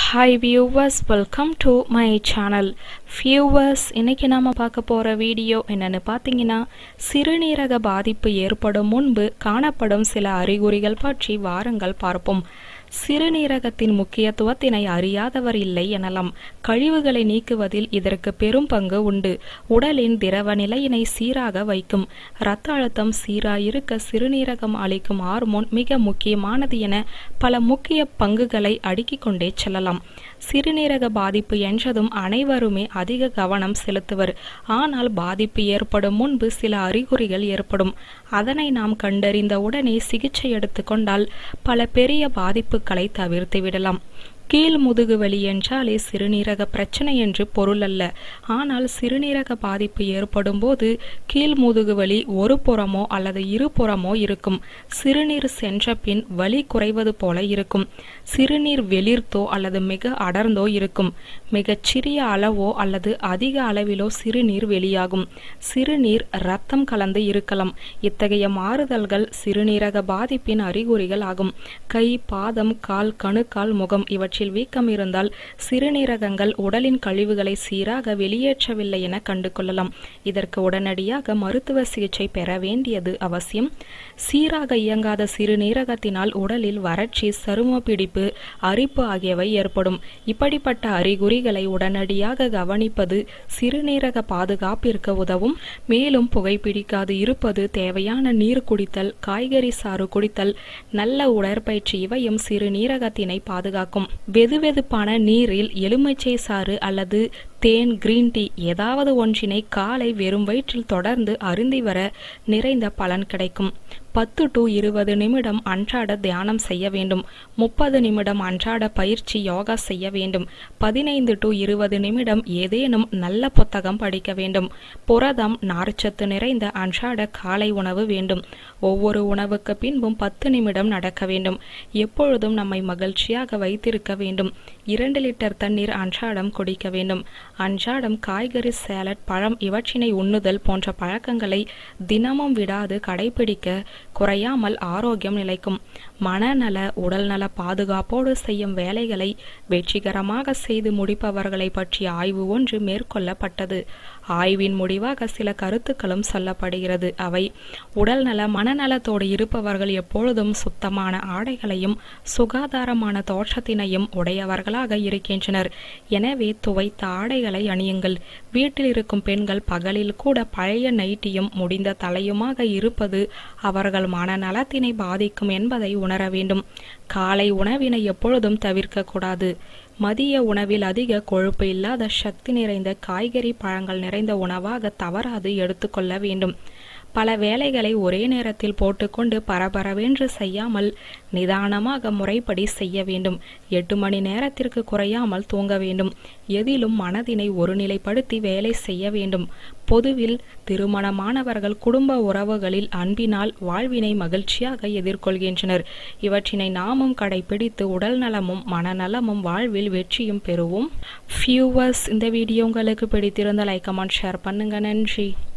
hi viewers welcome to my channel viewers இன்னைக்கு நாம பார்க்க போகிற வீடியோ என்னன்னு பார்த்தீங்கன்னா சிறுநீரக பாதிப்பு ஏற்படும் முன்பு காணப்படும் சில அறிகுறிகள் பற்றி வாருங்கள் பார்ப்போம் சிறுநீரகத்தின் முக்கியத்துவத்தினை அறியாதவர் இல்லை எனலாம் கழிவுகளை நீக்குவதில் இதற்கு பெரும் பங்கு உண்டு உடலின் திரவ நிலையினை சீராக வைக்கும் இரத்த அழுத்தம் சீராயிருக்க சிறுநீரகம் அளிக்கும் ஹார்மோன் மிக முக்கியமானது என பல முக்கிய பங்குகளை அடுக்கிக் கொண்டே செல்லலாம் சிறுநீரக பாதிப்பு என்றதும் அனைவருமே அதிக கவனம் செலுத்துவர் ஆனால் பாதிப்பு ஏற்படும் முன்பு சில அறிகுறிகள் ஏற்படும் அதனை நாம் கண்டறிந்த உடனே சிகிச்சை எடுத்துக்கொண்டால் பல பெரிய பாதிப்புகளை தவிர்த்து விடலாம் கீழ் முதுகு வலி என்றாலே சிறுநீரக பிரச்சனை என்று பொருள் அல்ல ஆனால் சிறுநீரக பாதிப்பு ஏற்படும் போது கீழ் முதுகு வலி ஒரு புறமோ அல்லது இரு புறமோ இருக்கும் சிறுநீர் சென்ற பின் வலி குறைவது போல இருக்கும் சிறுநீர் வெளிர்த்தோ அல்லது மிக அடர்ந்தோ இருக்கும் மிகச் சிறிய அளவோ அல்லது அதிக அளவிலோ சிறுநீர் வெளியாகும் சிறுநீர் இரத்தம் கலந்து இருக்கலாம் இத்தகைய மாறுதல்கள் சிறுநீரக பாதிப்பின் அறிகுறிகள் ஆகும் கை பாதம் கால் கணுக்கால் முகம் இவற்றை இவற்றில் வீக்கம் இருந்தால் சிறுநீரகங்கள் உடலின் கழிவுகளை சீராக வெளியேற்றவில்லை என கண்டு கொள்ளலாம் இதற்கு உடனடியாக மருத்துவ சிகிச்சை பெற வேண்டியது அவசியம் சீராக இயங்காத சிறுநீரகத்தினால் உடலில் வறட்சி சரும பிடிப்பு அரிப்பு ஆகியவை ஏற்படும் இப்படிப்பட்ட அறிகுறிகளை உடனடியாக கவனிப்பது சிறுநீரக பாதுகாப்பிற்கு உதவும் மேலும் புகைப்பிடிக்காது இருப்பது தேவையான நீர் குடித்தல் காய்கறி சாறு குடித்தல் நல்ல உடற்பயிற்சி இவையும் சிறுநீரகத்தினை பாதுகாக்கும் வெதுவெதுப்பான நீரில் எலுமிச்சை சாறு அல்லது தேன் கிரீன் டீ ஏதாவது ஒன்றினை காலை வெறும் வயிற்றில் தொடர்ந்து அருந்தி வர நிறைந்த பலன் கிடைக்கும் பத்து டு இருபது நிமிடம் அன்றாட தியானம் செய்ய வேண்டும் முப்பது நிமிடம் அன்றாட பயிற்சி யோகா செய்ய வேண்டும் பதினைந்து டு இருபது நிமிடம் ஏதேனும் நல்ல புத்தகம் படிக்க வேண்டும் புரதம் நார்ச்சத்து நிறைந்த அன்றாட காலை உணவு வேண்டும் ஒவ்வொரு உணவுக்கு பின்பும் பத்து நிமிடம் நடக்க வேண்டும் எப்பொழுதும் நம்மை மகிழ்ச்சியாக வைத்திருக்க வேண்டும் இரண்டு லிட்டர் தண்ணீர் அன்றாடம் குடிக்க வேண்டும் அன்றாடம் காய்கறி சேலட் பழம் இவற்றினை உண்ணுதல் போன்ற பழக்கங்களை தினமும் விடாது கடைபிடிக்க குறையாமல் ஆரோக்கியம் நிலைக்கும் மனநல உடல்நல பாதுகாப்போடு செய்யும் வேலைகளை வெற்றிகரமாக செய்து முடிப்பவர்களை பற்றிய ஆய்வு ஒன்று மேற்கொள்ளப்பட்டது ஆய்வின் முடிவாக சில கருத்துக்களும் சொல்லப்படுகிறது அவை உடல்நல மனநலத்தோடு இருப்பவர்கள் எப்பொழுதும் சுத்தமான ஆடைகளையும் சுகாதாரமான தோற்றத்தினையும் உடையவர்களாக இருக்கின்றனர் எனவே துவைத்த ஆடைகளை அணியுங்கள் வீட்டில் இருக்கும் பெண்கள் பகலில் கூட பழைய நைட்டியும் முடிந்த தலையுமாக இருப்பது அவர்கள் மனநலத்தினை பாதிக்கும் என்பதை உணர வேண்டும் காலை உணவினை எப்பொழுதும் தவிர்க்க கூடாது மதிய உணவில் அதிக கொழுப்பு இல்லாத சக்தி நிறைந்த காய்கறி பழங்கள் நிறைந்த உணவாக தவறாது எடுத்துக்கொள்ள வேண்டும் பல வேலைகளை ஒரே நேரத்தில் போட்டுக்கொண்டு பரபரவென்று செய்யாமல் நிதானமாக முறைப்படி செய்ய வேண்டும் எட்டு மணி நேரத்திற்கு குறையாமல் தூங்க வேண்டும் எதிலும் மனதினை ஒருநிலைப்படுத்தி வேலை செய்ய வேண்டும் பொதுவில் திருமணமானவர்கள் குடும்ப உறவுகளில் அன்பினால் வாழ்வினை மகிழ்ச்சியாக எதிர்கொள்கின்றனர் இவற்றினை நாமும் கடைபிடித்து உடல் நலமும் மனநலமும் வாழ்வில் வெற்றியும் பெறுவோம் ஃபியூவர்ஸ் இந்த வீடியோ உங்களுக்கு பிடித்திருந்த லைக் கமெண்ட் ஷேர் பண்ணுங்க நன்றி